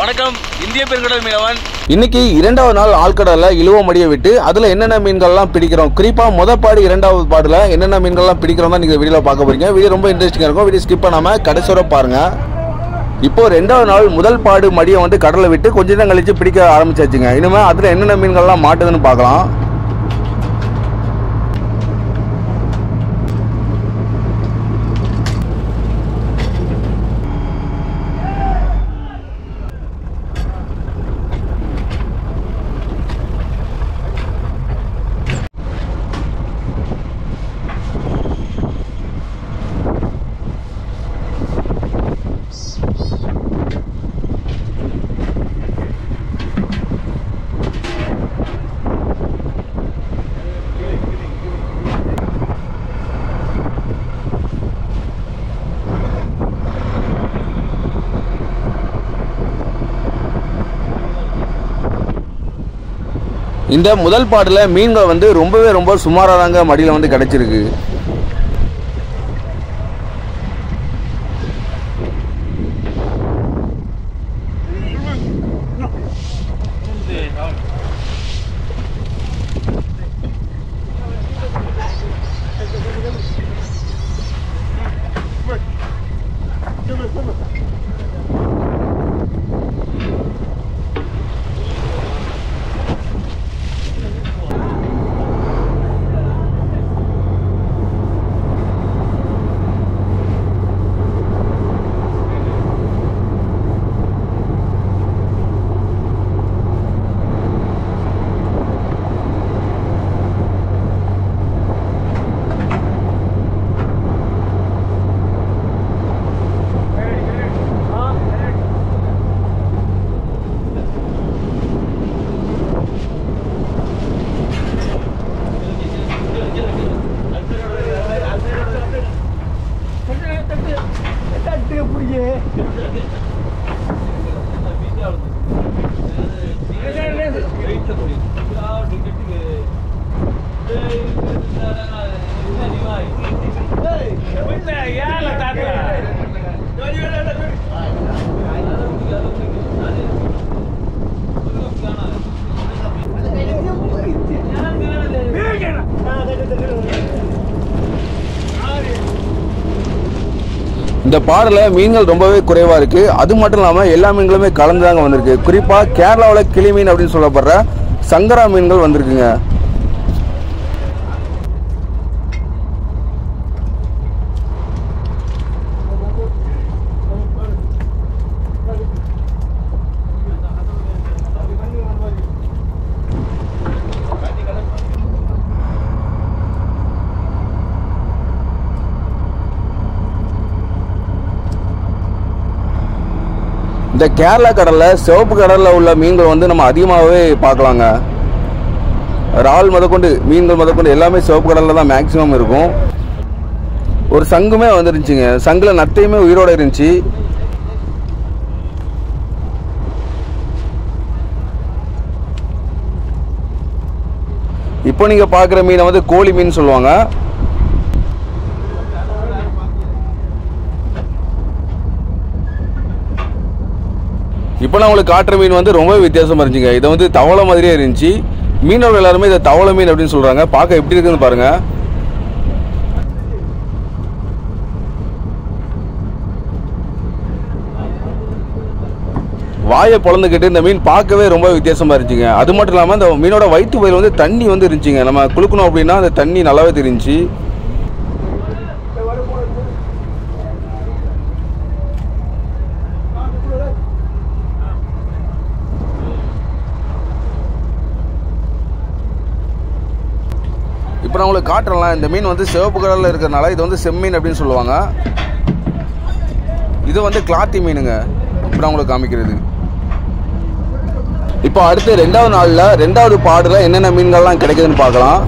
வணக்கம் இந்திய பெருங்கடல் மீனவன் இன்னைக்கு இரண்டாவது நாள் ஆழ்கடல்ல இழுவ மடிய விட்டு அதுல என்னென்ன மீன்கள்லாம் பிடிக்கிறோம் குறிப்பா முத பாடு இரண்டாவது பாடுல என்னென்ன மீன்கள்லாம் பிடிக்கிறோம் தான் நீங்க வீடியோல பார்க்க போறீங்க வீடியோ ரொம்ப இன்ட்ரெஸ்டிங்கா இருக்கும் வீடியோ ஸ்கிப் பண்ணாம கடைசி வரை பாருங்க இப்போ ரெண்டாவது நாள் முதல் பாடு மடியை வந்து கடலை விட்டு கொஞ்ச நேரம் கழிச்சு பிடிக்க ஆரம்பிச்சாச்சுங்க இனிமே அதுல என்னென்ன மீன்கள்லாம் மாட்டுதுன்னு பார்க்கலாம் இந்த முதல் பாடுல மீன்கள் வந்து ரொம்பவே ரொம்ப சுமாராதாங்க மடியில வந்து கிடைச்சிருக்கு இந்த பாடல மீன்கள் ரொம்பவே குறைவா இருக்கு அது மட்டும் இல்லாம எல்லா மீன்களுமே கலந்துதாங்க வந்திருக்கு குறிப்பா கேரளாவில் கிளி மீன் அப்படின்னு சொல்லப்படுற சங்கரா மீன்கள் வந்திருக்குங்க இந்த கேரளா கடல்ல சிவப்பு கடல்ல உள்ள மீன்கள் வந்து நம்ம அதிகமாகவே பார்க்கலாங்க இறால் முதற்கொண்டு மீன்கள் முதற்கொண்டு எல்லாமே சிவப்பு கடல்ல தான் மேக்சிமம் இருக்கும் ஒரு சங்குமே வந்துருந்துச்சுங்க சங்குல நத்தையுமே உயிரோட இருந்துச்சு இப்போ நீங்க பார்க்குற மீனை வந்து கோழி மீன் சொல்லுவாங்க இப்போ நான் உங்களுக்கு காட்டுற மீன் வந்து ரொம்ப வித்தியாசமா இருந்துச்சுங்க இதை வந்து தவளை மாதிரியே இருந்துச்சு மீனவர்கள் எல்லாருமே இதை தவளை மீன் அப்படின்னு சொல்றாங்க பார்க்க எப்படி இருக்குன்னு பாருங்க வாயை பொழந்துக்கிட்டு இந்த மீன் பார்க்கவே ரொம்ப வித்தியாசமா இருந்துச்சுங்க அது மட்டும் இல்லாமல் இந்த மீனோட வயிற்று பயிர் வந்து தண்ணி வந்து இருந்துச்சுங்க நம்ம குளுக்கணும் அப்படின்னா அந்த தண்ணி நல்லாவே தெரிஞ்சுச்சு இப்போ நான் உங்களுக்கு காட்டுறேன்ல இந்த மீன் வந்து சிவப்பு கலரில் இருக்கிறனால இது வந்து செம்மீன் அப்படின்னு சொல்லுவாங்க இது வந்து கிளாத்தி மீனுங்க இப்போ நான் உங்களுக்கு காமிக்கிறது இப்போ அடுத்து ரெண்டாவது நாளில் ரெண்டாவது பாடில் என்னென்ன மீன்கள்லாம் கிடைக்குதுன்னு பார்க்கலாம்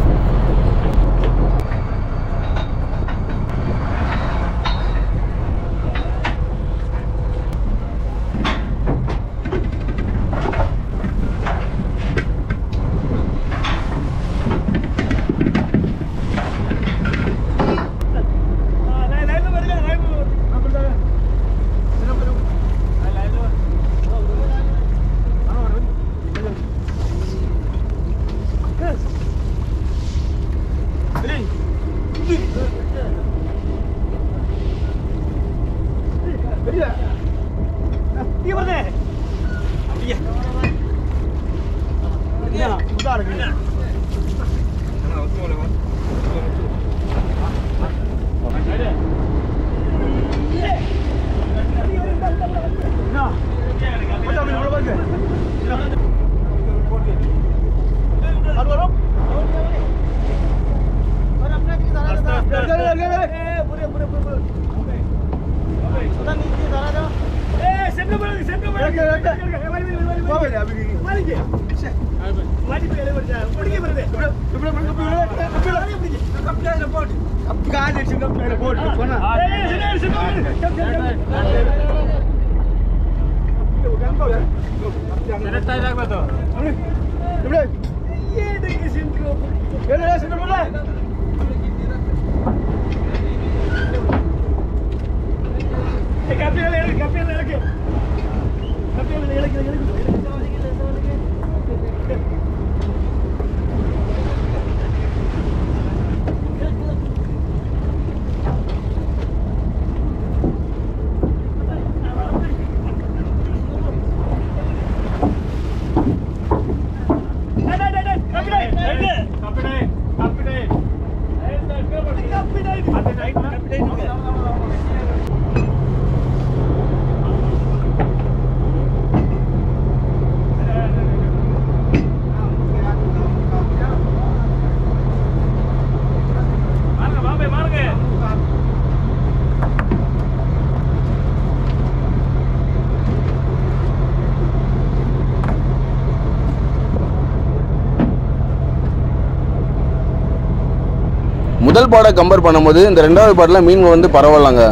முதல் பாடை கம்பேர் பண்ணும்போது இந்த ரெண்டாவது பாட்டில் மீன் வந்து பரவாயில்லங்க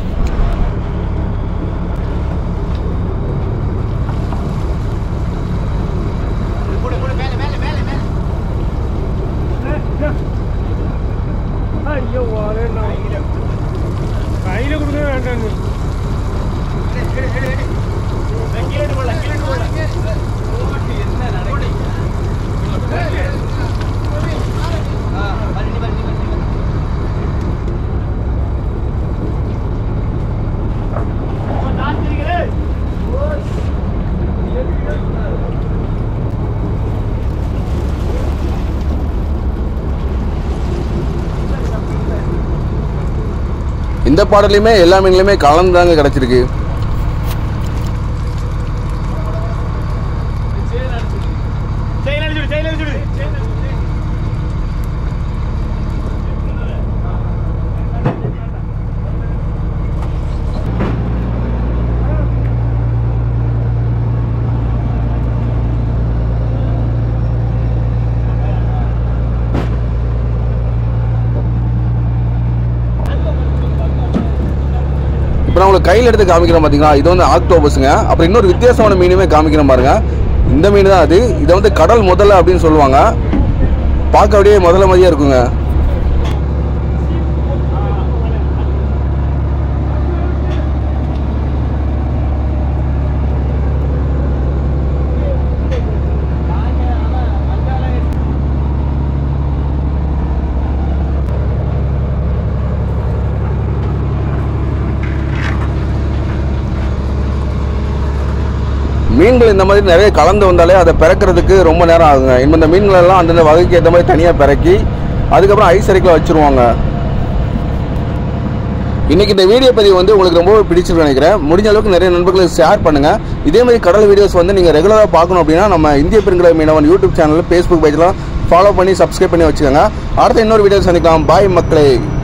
கையில கொடுக்க வேண்டாம் இந்த பாடலையுமே எல்லா மீன்லையுமே கலந்து தாங்க கிடச்சிருக்கு இப்போ நான் உங்களுக்கு கையில் எடுத்து காமிக்கிறேன் பார்த்தீங்களா இது வந்து ஆக்டோபஸுங்க அப்புறம் இன்னொரு வித்தியாசமான மீனுமே காமிக்கிறேன் பாருங்க இந்த மீன் தான் அது இதை வந்து கடல் முதல்ல அப்படின்னு சொல்லுவாங்க பார்க்க அப்படியே முதல்ல மாதிரியே இருக்குங்க மீன்கள் இந்த மாதிரி நிறைய கலந்து வந்தாலே அதை பிறக்கிறதுக்கு ரொம்ப நேரம் ஆகுங்க இன்னும் இந்த மீன்கள் எல்லாம் அந்தந்த வகைக்கு ஏற்ற மாதிரி தனியாக பிறக்கி அதுக்கப்புறம் ஐஸ் அறைக்கில் வச்சுருவாங்க இன்னைக்கு இந்த வீடியோ பதிவு வந்து உங்களுக்கு ரொம்ப பிடிச்சிருக்கு நினைக்கிறேன் முடிஞ்ச அளவுக்கு நிறைய நண்பர்களுக்கு ஷேர் பண்ணுங்க இதே மாதிரி கடல் வீடியோஸ் வந்து நீங்கள் ரெகுலராக பார்க்கணும் அப்படின்னா நம்ம இந்திய பெருங்கடல் மீனவன் யூடியூப் சேனல் ஃபேஸ்புக் பேஜ்லாம் ஃபாலோ பண்ணி சப்ஸ்கிரைப் பண்ணி வச்சுக்கோங்க அடுத்த இன்னொரு வீடியோ சந்திக்கலாம் பாய் மக்களே